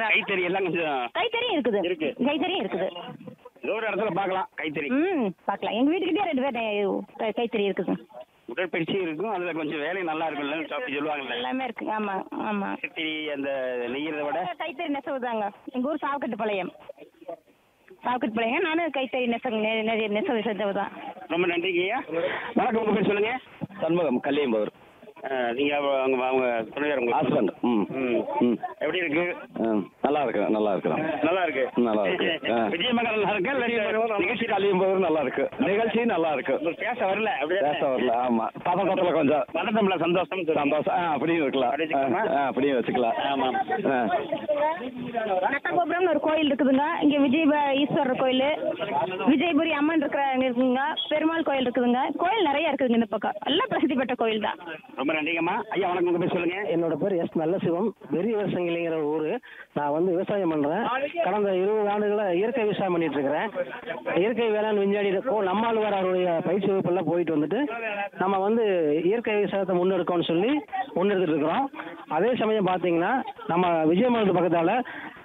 கைத்தறி எல்லாம் கொஞ்சம் கைத்தறியும் இருக்குது இருக்கு. கைத்தறியும் இருக்குது ஏதோ ஒரு இடத்துல பார்க்கலாம் கைத்தறி ம் பார்க்கலாம் எங்க வீட்டுக்கிட்டே ரெண்டு பேர் கை- கைத்தறி இருக்குது உடற்பயிற்சி இருக்கும் அதுல கொஞ்சம் வேலை நல்லா இருக்கும்ல அப்படி சொல்லுவாங்கல்ல எல்லாமே இருக்கு ஆமா ஆமா கைத்தறி அந்த நெய்யறத விட கைத்தறி நெசவுதாங்க எங்க ஊர் சாவக்கட்டு பாளையம் சாவக்கட்டு பாளையம் நானும் கைத்தறி நெசவு நெ- நிறைய நெசவு செஞ்சவு தான் ரொம்ப நன்றிங்க ஐயா வணக்கம் உங்க பேர் சொல்லுங்க சண்முகம் கல்லியம்பவர் அஹ், நீங்க அவங்க அவங்க- அவங்க துணையார் உங்க ஹஸ்பண்ட் ம் ம். ம் எப்படி இருக்கு ம், நல்லா இருக்கு நல்லா இருக்கிறோம் நல்லா இருக்கு நல்லா இருக்கு. ஆ. விஜயமகன் நல்லா இருக்கு இல்ல நிகழ்ச்சி கல்லியம்பவர் நல்லா இருக்கு நிகழ்ச்சி நல்லா இருக்கு உங்களுக்கு பேச வரல அப்படியே பேச வரல ஆமா பதக்கத்துல கொஞ்சம் மறந்தோம்ல சந்தோஷம் சந்தோஷம் ஆ அப்படியும் இருக்கலாம் அப்படி வச்சுக்கலாமா? ஆ, அப்படியும் வச்சுக்கலாம் ஆமாம். ஆ. நட்டகோபுரம்னு ஒரு கோயில் இருக்குதுங்க இங்க விஜய் ஈஸ்வரர் கோயில் விஜயபுரி அம்மன் இருக்கிற இருக்குங்க பெருமாள் கோயில் இருக்குதுங்க கோயில் நிறைய இருக்குதுங்க இந்த பக்கம் எல்லாம் பிரசித்தி பெற்ற கோயில் தான் ரொம்ப நன்றிங்கம்மா ஐயா வணக்கம் உங்க பேர் சொல்லுங்க என்னோட பேர் எஸ் நல்லசிவம் பெரிய விவசாயிங்கிற ஊர் நான் வந்து விவசாயம் பண்ணுறேன் கடந்த இருபது ஆண்டுகளா இயற்கை விவசாயம் பண்ணிட்டு இருக்கிறேன் இயற்கை வேளாண் விஞ்ஞானி கோ நம்மாழ்வார் அவருடைய பயிற்சி வகுப்பெல்லாம் போயிட்டு வந்துட்டு நம்ம வந்து இயற்கை விவசாயத்தை முன்னெடுக்கணும்னு சொல்லி முன்னெடுத்துட்டு இருக்கிறோம் அதே சமயம் பார்த்தீங்கன்னா நம்ம விஜயமங்கலத்து பக்கத்தால்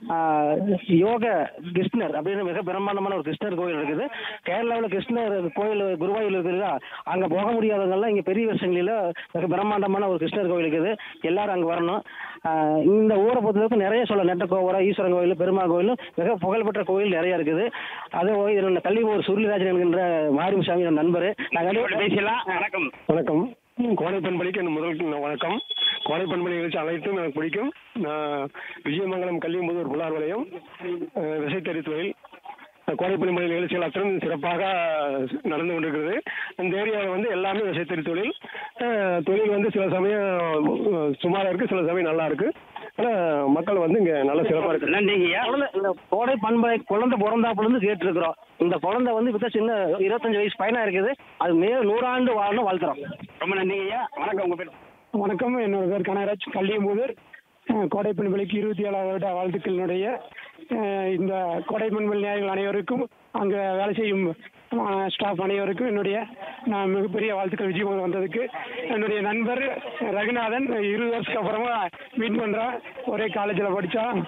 யோக கிருஷ்ணர் அப்படின்னு மிக பிரம்மாண்டமான ஒரு கிருஷ்ணர் கோயில் இருக்குது கேரளாவில் கிருஷ்ணர் கோயில் குருவாயூர் இருக்குதா அங்கே போக முடியாதவங்கெல்லாம் இங்கே பெரிய வருஷங்களில் மிக பிரம்மாண்டமான ஒரு கிருஷ்ணர் கோயில் இருக்குது எல்லாரும் அங்கே வரணும் ஆஹ் இந்த ஊரை பொறுத்தளவுக்கு நிறைய சொல்ல நெட்டக்கோவரம் ஈஸ்வரன் கோயில் பெருமாள் கோயில் மிக புகழ்பெற்ற கோயில் நிறைய இருக்குது அது என்னோட கள்ளிபோர் சுருளிராஜன் என்கின்ற மாரிமுசாமி என் நண்பர் நாங்கள் இப்படி பேசலாம் வணக்கம் வணக்கம் கோடை பண்பளிக்கு என் முதல் வணக்கம் கோடை பண்பளி நிகழ்ச்சி அனைத்தும் எனக்கு பிடிக்கும் நான் விஜயமங்கலம் கல்வியம்புதூர் புலார் வலயம் அஹ், விசைத்தறி தொழில் கோடை பண்பளி நிகழ்ச்சிகள் அத்தனை சிறப்பாக நடந்து கொண்டிருக்கிறது இந்த ஏரியாவில் வந்து எல்லாமே விசைத்தறி தொழில் அஹ், தொழில் வந்து சில சமயம் அஹ், சுமாரா இருக்கு சில சமயம் நல்லா இருக்கு ஆனால் மக்கள் வந்து இங்கே நல்ல சிறப்பாக இருக்கு நன்றிங்க ஐயா குழந்தை இந்த கோடை பண்பலை குழந்தை பிறந்தாப்புலேருந்து கேட்டுருக்குறோம் இந்த குழந்தை வந்து இப்போ சின்ன இருபத்தஞ்சு வயசு பையனா இருக்குது அது மே நூறாண்டு வாழணும் வாழ்த்துறோம் ரொம்ப நன்றிங்க ஐயா வணக்கம் உங்க பேர் வணக்கம் என்னோட பேர் கனகராஜ் கல்லியம்பூதர் கோடை பண்பலைக்கு இருபத்தி ஏழாவது வருட வாழ்த்துக்களினுடைய அஹ், இந்த கோடை பண்பல் நியாயங்கள் அனைவருக்கும் அங்கே வேலை செய்யும் ஸ்டாஃப் அனைவருக்கும் என்னுடைய நான் மிகப்பெரிய வாழ்த்துக்கள் விஜயமோகன் வந்ததுக்கு என்னுடைய நண்பர் ரகுநாதன் இருபது வருஷத்துக்கு அப்புறமா மீட் பண்ணுறோம் ஒரே காலேஜில் படித்தோம்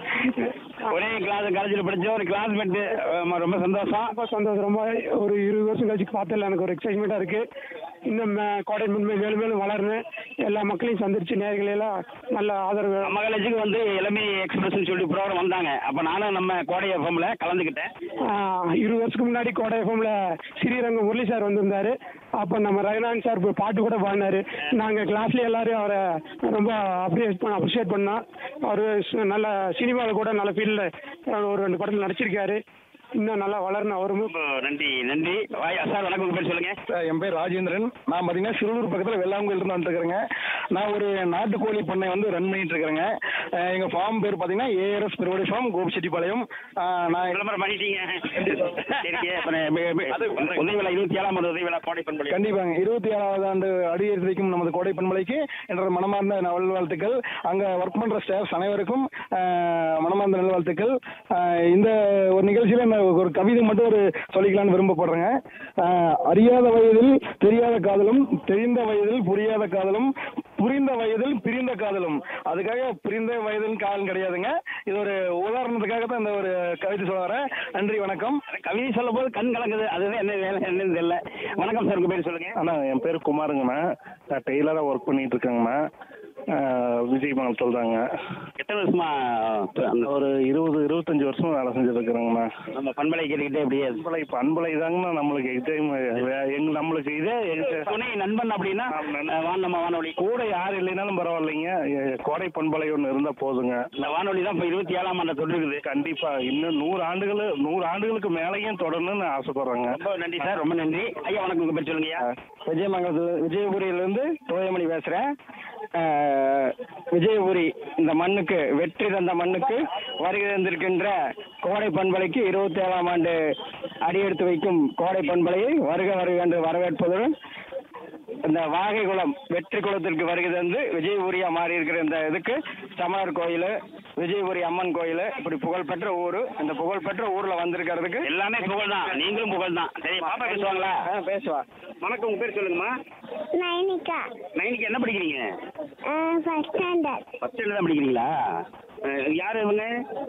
ஒரே கிளாஸ் காலேஜில் படிச்ச ஒரு கிளாஸ்மேட்டு ரொம்ப சந்தோஷம் ரொம்ப சந்தோஷம் ரொம்ப ஒரு இருபது வருஷம் கழிச்சு பார்த்ததில்ல எனக்கு ஒரு எக்ஸைட்மெண்ட்டாக இருக்குது இன்னும் மே- கோடை பண்பை மேலும் மேலும் வளரணும் எல்லா மக்களையும் சந்திச்சு நேர்களையெல்லாம் நல்ல ஆதரவு நம்ம காலேஜுக்கு வந்து இளமை எக்ஸ்பிரஸ்னு சொல்லி ப்ரோக்ராம் வந்தாங்க அப்போ நானும் நம்ம கோடை எஃப்எம்ல கலந்துக்கிட்டேன் ஆஹ் இருபது வருஷத்துக்கு முன்னாடி கோடை எஃப்எம்ல ஸ்ரீரங்கம் முரளி சார் வந்திருந்தாரு அப்போ நம்ம ரகுநாதன் சார் போய் பாட்டு கூட பாடினாரு நாங்கள் கிளாஸ்ல எல்லாரும் அவரை ரொம்ப அப்ரிஷியேட் பண்ண அப்ரிஷியேட் பண்ணோம் அவர் நல்ல சினிமாவில் கூட நல்ல ஃபீல்டில் ஒரு ரெண்டு படத்தில் நடிச்சிருக்காரு இன்னும் நல்லா வளரணும் அவரும் ரொம்ப நன்றி நன்றி வாய் சார் வணக்கம் உங்க பேர் சொல்லுங்க சார், என் பேர் ராஜேந்திரன் நான் பார்த்தீங்கன்னா சிறுவூர் பக்கத்தில் வெள்ளாங்கோயில் இருந்து வந்துருக்கிறேங்க நான் ஒரு நாட்டுக்கோழி பண்ணை வந்து ரன் பண்ணிட்டு இருக்கிறேங்க அஹ் எங்க ஃபார்ம் பேர் பார்த்தீங்கன்னா ஏஆர்எஸ் பெருவடி ஃபார்ம் கோபிச்செட்டிப்பாளையம் அஹ் நான் விளம்பரம் பண்ணிட்டீங்க சரிங்க அப்புறம் மி- மி- உதவி விழா இருபத்தி ஏழாம் ஆண்டு உதவி விழா கோடை பண்பளி கண்டிப்பாங்க இருபத்தி ஏழாவது ஆண்டு அடி எடுத்து வைக்கும் நமது கோடை பண்பலைக்கு என்ற மனமார்ந்த நல்வாழ்த்துக்கள் அங்க ஒர்க் பண்ற ஸ்டாஃப்ஸ் அனைவருக்கும் அஹ், மனமார்ந்த நல்வாழ்த்துக்கள் அஹ், இந்த ஒரு நிகழ்ச்சியில நான் ஒரு கவிதை மட்டும் ஒரு சொல்லிக்கலாம்னு விரும்பப்படுறேங்க அஹ், அறியாத வயதில் தெரியாத காதலும் தெரிந்த வயதில் புரியாத காதலும் புரிந்த வயதில் பிரிந்த காதலும் அதுக்காக பிரிந்த வயதில் காதல் கிடையாதுங்க இது ஒரு உதாரணத்துக்காக தான் இந்த ஒரு கவிதை சொல்ல வரேன் நன்றி வணக்கம் கவிதை சொல்லும் போது கண் கலங்குது அதுதான் என்ன வேலை என்னன்னு தெரியல வணக்கம் சார் உங்க பேர் சொல்லுங்க அண்ணா என் பேர் குமாருங்கண்ணா நான் டெய்லராக ஒர்க் பண்ணிட்டு இருக்கேங்கண்ணா விஜய் மங்கலத்தில் தாங்க எத்தனை வருஷமா அந்த ஒரு இருபது இருபத்தஞ்சி வருஷம் வேலை செஞ்சுட்டு இருக்கிறேங்கண்ணா நம்ம பண்பலை கேட்டுக்கிட்டே அப்படியே அன்பலை இப்போ அன்பலை தாங்கண்ணா நம்மளுக்கு இதே எங்க நம்மளுக்கு இதே எங்க- துணை நண்பன் அப்படின்னா ஆமா, நண்பன். அஹ், வான் நம்ம வானொலி கூட யார் இல்லைனாலும் பரவாயில்லைங்க எ- கோடை பண்பலை ஒன்று இருந்தால் போதுங்க இந்த வானொலி தான் இப்போ இருபத்தி ஏழாம் ஆண்டு தொற்றுக்குது கண்டிப்பா இன்னும் நூறு ஆண்டுகள் நூறு ஆண்டுகளுக்கு மேலேயும் தொடரணும்னு ஆசைப்படுறேங்க ரொம்ப நன்றி சார் ரொம்ப நன்றி ஐயா வணக்கம் உங்க பேர் சொல்லுங்கய்யா விஜயமங்கலத்து விஜயபுரியிலிருந்து தோயமணி பேசுகிறேன் விஜயபுரி இந்த மண்ணுக்கு வெற்றி தந்த மண்ணுக்கு வருகை தந்திருக்கின்ற கோடை பண்பலைக்கு இருபத்தி ஏழாம் ஆண்டு அடியெடுத்து வைக்கும் கோடை பண்பலையை வருக வருக என்று வரவேற்பதுடன் இந்த வாகை குளம் வெற்றி குளத்திற்கு வருகை தந்து விஜயபுரியா மாறி இருக்கிற இந்த இதுக்கு சமணர் கோயில் விஜயபுரி அம்மன் கோயில் இப்படி புகழ்பெற்ற ஊர் இந்த புகழ்பெற்ற ஊர்ல வந்திருக்கிறதுக்கு எல்லாமே புகழ் தான் நீங்களும் புகழ் தான் சரி பாப்பா பேசுவாங்களா ஆ, பேசுவா வணக்கம் உங்க பேர் சொல்லுங்கம்மா நைனிகா நைனுக்கு என்ன படிக்கிறீங்க ஃபர்ஸ்ட் ஸ்டாண்டர்ட் ஃபர்ஸ்ட் தான் படிக்கிறீங்களா அஹ், யார் இவங்க